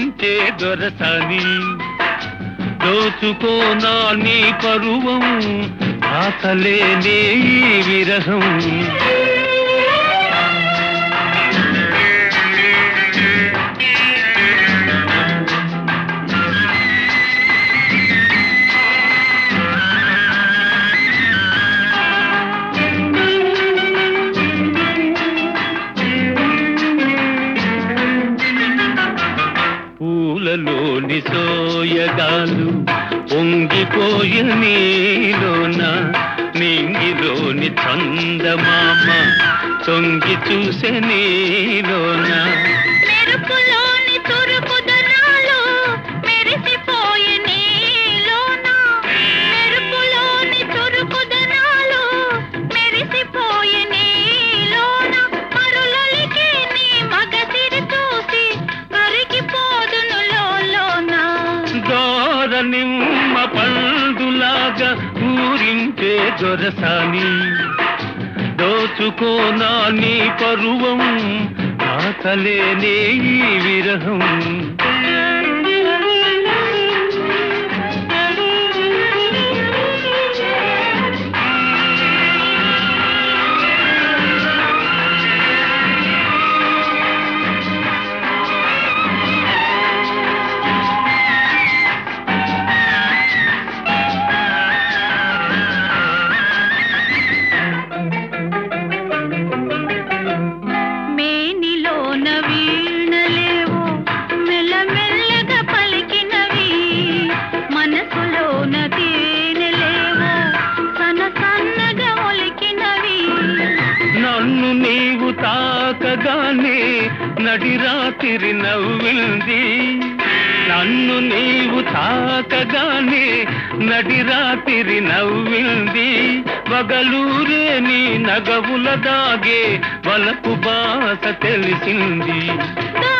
ఊరించే దొరసాని దోచుకోనా నీ పరువం ఆకలేనే ఈ విరహం పూలలోని సోయగాలు పొంగిపోయ నీలోన నింగిలోని చందమామ తొంగి చూసే నీలోన మెరుపులోని తురుపుదనాలు మెరిసిపోయే నీలోన మెరుపులోని తురుపుదనాలు మెరిసిపోయే నీలోన మరులొలికే నీ మగసిరి చూసి కరిగిపోదును లోలోన దోర నిమ్మ పండులాగా ఊరించే దొరసాని దోచుకోనా నీ పరువం ఆకలేనే ఈ విరహం మేనిలోన వీణలేవో మెల్లమెల్లగా పలికినవి మనసులోన తేనెలేవో సన్న సన్నగా ఒలికినవి నన్ను నీవు తాకగానే నడిరాతిరి నవ్వింది నన్ను నీవు తాకగానే నడిరాతిరి నవ్వింది వగలూరే నీ నగవుల దాగే వలపు బాస తెలిసింది దా